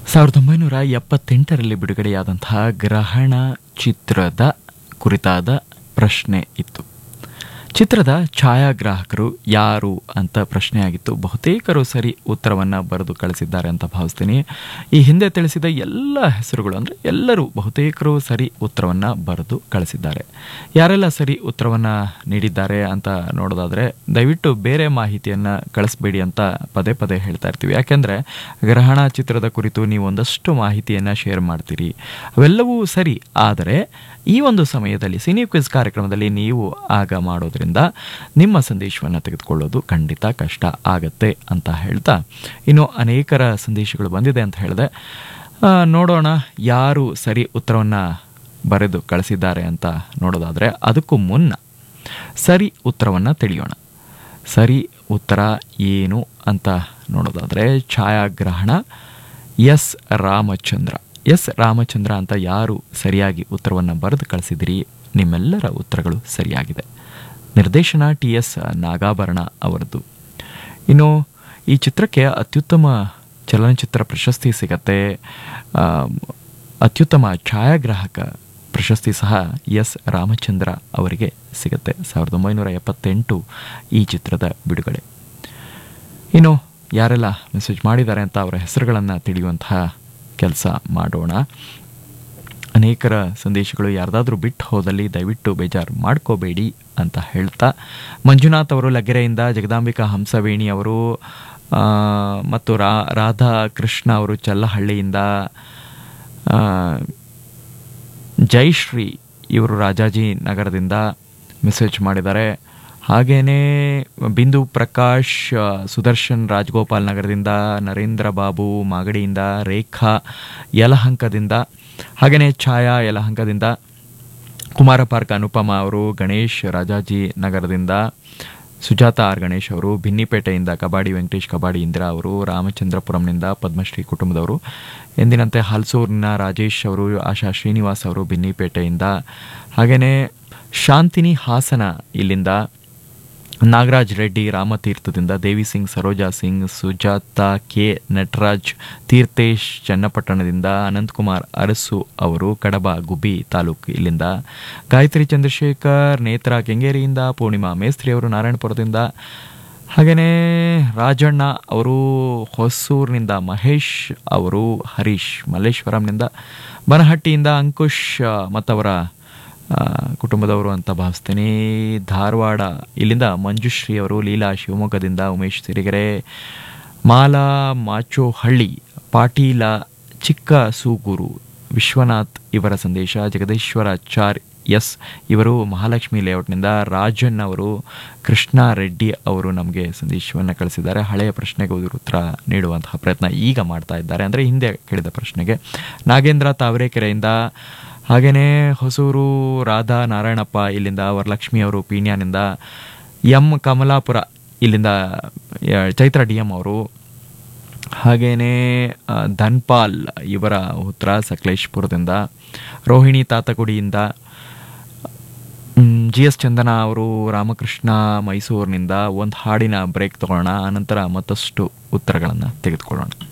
ಸಾವಿರದ ಒಂಬೈನೂರ ಎಪ್ಪತ್ತೆಂಟರಲ್ಲಿ ಬಿಡುಗಡೆಯಾದಂತಹ ಗ್ರಹಣ ಚಿತ್ರದ ಕುರಿತಾದ ಪ್ರಶ್ನೆ ಇತ್ತು ಚಿತ್ರದ ಛಾಯಾಗ್ರಾಹಕರು ಯಾರು ಅಂತ ಪ್ರಶ್ನೆ ಆಗಿತ್ತು ಬಹುತೇಕರು ಸರಿ ಉತ್ತರವನ್ನ ಬರೆದು ಕಳಿಸಿದ್ದಾರೆ ಅಂತ ಭಾವಿಸ್ತೀನಿ ಈ ಹಿಂದೆ ತಿಳಿಸಿದ ಎಲ್ಲ ಹೆಸರುಗಳು ಅಂದರೆ ಎಲ್ಲರೂ ಬಹುತೇಕರು ಸರಿ ಉತ್ತರವನ್ನ ಬರೆದು ಕಳಿಸಿದ್ದಾರೆ ಯಾರೆಲ್ಲ ಸರಿ ಉತ್ತರವನ್ನ ನೀಡಿದ್ದಾರೆ ಅಂತ ನೋಡೋದಾದ್ರೆ ದಯವಿಟ್ಟು ಬೇರೆ ಮಾಹಿತಿಯನ್ನ ಕಳಿಸ್ಬೇಡಿ ಅಂತ ಪದೇ ಪದೇ ಹೇಳ್ತಾ ಇರ್ತೀವಿ ಯಾಕೆಂದ್ರೆ ಗ್ರಹಣ ಚಿತ್ರದ ಕುರಿತು ನೀವು ಒಂದಷ್ಟು ಮಾಹಿತಿಯನ್ನ ಶೇರ್ ಮಾಡ್ತೀರಿ ಅವೆಲ್ಲವೂ ಸರಿ ಆದರೆ ಈ ಒಂದು ಸಮಯದಲ್ಲಿ ಸಿನಿ ಕ್ವಿಜ್ ಕಾರ್ಯಕ್ರಮದಲ್ಲಿ ನೀವು ಆಗ ಮಾಡೋದ್ರಿಂದ ನಿಮ್ಮ ಸಂದೇಶವನ್ನು ತೆಗೆದುಕೊಳ್ಳೋದು ಖಂಡಿತ ಕಷ್ಟ ಆಗತ್ತೆ ಅಂತ ಹೇಳ್ತಾ ಇನ್ನು ಅನೇಕರ ಸಂದೇಶಗಳು ಬಂದಿದೆ ಅಂತ ಹೇಳಿದೆ ಆ, ನೋಡೋಣ ಯಾರು ಸರಿ ಉತ್ತರವನ್ನು ಬರೆದು ಕಳಿಸಿದ್ದಾರೆ ಅಂತ ನೋಡೋದಾದರೆ ಅದಕ್ಕೂ ಮುನ್ನ ಸರಿ ಉತ್ತರವನ್ನು ತಿಳಿಯೋಣ ಸರಿ ಉತ್ತರ ಏನು ಅಂತ ನೋಡೋದಾದರೆ ಛಾಯಾಗ್ರಹಣ ಎಸ್ ರಾಮಚಂದ್ರ ಎಸ್ ರಾಮಚಂದ್ರ ಅಂತ ಯಾರು ಸರಿಯಾಗಿ ಉತ್ತರವನ್ನು ಬರೆದು ಕಳಿಸಿದಿರಿ ನಿಮ್ಮೆಲ್ಲರ ಉತ್ತರಗಳು ಸರಿಯಾಗಿದೆ ನಿರ್ದೇಶನ ಟಿ ಎಸ್ ನಾಗಾಭರಣ ಅವರದ್ದು ಇನ್ನು ಈ ಚಿತ್ರಕ್ಕೆ ಅತ್ಯುತ್ತಮ ಚಲನಚಿತ್ರ ಪ್ರಶಸ್ತಿ ಸಿಗತ್ತೆ ಆ, ಅತ್ಯುತ್ತಮ ಛಾಯಾಗ್ರಾಹಕ ಪ್ರಶಸ್ತಿ ಸಹ ಎಸ್ ರಾಮಚಂದ್ರ ಅವರಿಗೆ ಸಿಗತ್ತೆ ಸಾವಿರದ ಒಂಬೈನೂರ ಎಪ್ಪತ್ತೆಂಟು ಈ ಚಿತ್ರದ ಬಿಡುಗಡೆ ಇನ್ನು ಯಾರೆಲ್ಲ ಮೆಸೇಜ್ ಮಾಡಿದ್ದಾರೆ ಅಂತ ಅವರ ಹೆಸರುಗಳನ್ನು ತಿಳಿಯುವಂತಹ ಕೆಲಸ ಮಾಡೋಣ ಅನೇಕರ ಸಂದೇಶಗಳು ಯಾರ್ದಾದ್ರೂ ಬಿಟ್ಟು ಹೋದಲ್ಲಿ ದಯವಿಟ್ಟು ಬೇಜಾರು ಮಾಡ್ಕೋಬೇಡಿ ಅಂತ ಹೇಳ್ತಾ ಮಂಜುನಾಥ್ ಅವರು ಲಗೆರೆಯಿಂದ ಜಗದಾಂಬಿಕಾ ಹಂಸವೇಣಿ ಅವರು ಆ, ಮತ್ತು ರಾ ರಾಧಾ ಕೃಷ್ಣ ಅವರು ಚಲ್ಲಹಳ್ಳಿಯಿಂದ ಆ, ಜೈಶ್ರೀ ಇವರು ರಾಜಾಜಿ ನಗರದಿಂದ ಮೆಸೇಜ್ ಮಾಡಿದ್ದಾರೆ ಹಾಗೇನೇ ಬಿಂದು ಪ್ರಕಾಶ್ ಆ, ಸುದರ್ಶನ್ ರಾಜಗೋಪಾಲ್ ನಗರದಿಂದ ನರೇಂದ್ರ ಬಾಬು ಮಾಗಡಿಯಿಂದ ರೇಖಾ ಯಲಹಂಕದಿಂದ ಹಾಗೇನೇ ಛಾಯಾ ಯಲಹಂಕದಿಂದ ಕುಮಾರ ಪಾರ್ಕ್ ಅನುಪಮ ಅವರು ಗಣೇಶ್ ರಾಜಾಜಿ ನಗರದಿಂದ ಸುಜಾತ ಆರ್ ಗಣೇಶ್ ಅವರು ಭಿನ್ನಿಪೇಟೆಯಿಂದ ಕಬಾಡಿ ವೆಂಕಟೇಶ್ ಕಬಾಡಿ ಇಂದಿರಾ ಅವರು ರಾಮಚಂದ್ರಪುರಂನಿಂದ ಪದ್ಮಶ್ರೀ ಕುಟುಂಬದವರು ಎಂದಿನಂತೆ ಹಲ್ಸೂರಿನ ರಾಜೇಶ್ ಅವರು ಆಶಾ ಶ್ರೀನಿವಾಸ್ ಅವರು ಭಿನ್ನಿಪೇಟೆಯಿಂದ ಹಾಗೆಯೇ ಶಾಂತಿನಿ ಹಾಸನ ಇಲ್ಲಿಂದ ನಾಗರಾಜ್ ರೆಡ್ಡಿ ರಾಮತೀರ್ಥದಿಂದ ದೇವಿ ಸಿಂಗ್ ಸರೋಜಾ ಸಿಂಗ್ ಸುಜಾತ ಕೆ ನಟರಾಜ್ ತೀರ್ಥೇಶ್ ಚನ್ನಪಟ್ಟಣದಿಂದ ಅನಂತಕುಮಾರ್ ಅರಸು ಅವರು ಕಡಬ ಗುಬ್ಬಿ ತಾಲೂಕು ಇಲ್ಲಿಂದ ಗಾಯತ್ರಿ ಚಂದ್ರಶೇಖರ್ ನೇತ್ರ ಕೆಂಗೇರಿಯಿಂದ ಪೂರ್ಣಿಮಾ ಮೇಸ್ತ್ರಿ ಅವರು ನಾರಾಯಣಪುರದಿಂದ ಹಾಗೆಯೇ ರಾಜಣ್ಣ ಅವರು ಹೊಸೂರಿನಿಂದ ಮಹೇಶ್ ಅವರು ಹರೀಶ್ ಮಲ್ಲೇಶ್ವರಂನಿಂದ ಬನಹಟ್ಟಿಯಿಂದ ಅಂಕುಶ್ ಆ, ಮತ್ತವರ ಆ, ಕುಟುಂಬದವರು ಅಂತ ಭಾವಿಸ್ತೀನಿ ಧಾರವಾಡ ಇಲ್ಲಿಂದ ಮಂಜುಶ್ರೀ ಅವರು ಲೀಲಾ ಶಿವಮೊಗ್ಗದಿಂದ ಉಮೇಶ್ ಸಿರಿಗೆರೆ ಮಾಲಾ ಮಾಚೋಹಳ್ಳಿ ಪಾಟೀಲ ಚಿಕ್ಕ ಸೂಗೂರು ವಿಶ್ವನಾಥ್ ಇವರ ಸಂದೇಶ ಜಗದೀಶ್ವರಾಚಾರ್ ಎಸ್ ಇವರು ಮಹಾಲಕ್ಷ್ಮಿ ಲೇಔಟ್ನಿಂದ ರಾಜನ್ ಅವರು ಕೃಷ್ಣ ರೆಡ್ಡಿ ಅವರು ನಮಗೆ ಸಂದೇಶವನ್ನು ಕಳಿಸಿದ್ದಾರೆ ಹಳೆಯ ಪ್ರಶ್ನೆಗೆ ಇವರು ಉತ್ತರ ನೀಡುವಂತಹ ಪ್ರಯತ್ನ ಈಗ ಮಾಡ್ತಾ ಇದ್ದಾರೆ ಅಂದರೆ ಹಿಂದೆ ಕೇಳಿದ ಪ್ರಶ್ನೆಗೆ ನಾಗೇಂದ್ರ ತಾವರೆಕೆರೆಯಿಂದ ಹಾಗೆಯೇ ಹೊಸೂರು ರಾಧಾ ನಾರಾಯಣಪ್ಪ ಇಲ್ಲಿಂದ ವರಲಕ್ಷ್ಮಿ ಅವರು ಪೀಣ್ಯಾನಿಂದ ಎಂ ಕಮಲಾಪುರ ಇಲ್ಲಿಂದ ಆ, ಚೈತ್ರ ಡಿ ಎಂ ಅವರು ಹಾಗೇನೇ ಆ, ಧನ್ಪಾಲ್ ಇವರ ಉತ್ತರ ಸಕಲೇಶ್ಪುರದಿಂದ ರೋಹಿಣಿ ತಾತಗುಡಿಯಿಂದ ಜಿ ಎಸ್ ಚಂದನ ಅವರು ರಾಮಕೃಷ್ಣ ಮೈಸೂರಿನಿಂದ ಒಂದು ಹಾಡಿನ ಬ್ರೇಕ್ ತಗೊಳ್ಳೋಣ ಆನಂತರ ಮತ್ತಷ್ಟು ಉತ್ತರಗಳನ್ನು ತೆಗೆದುಕೊಳ್ಳೋಣ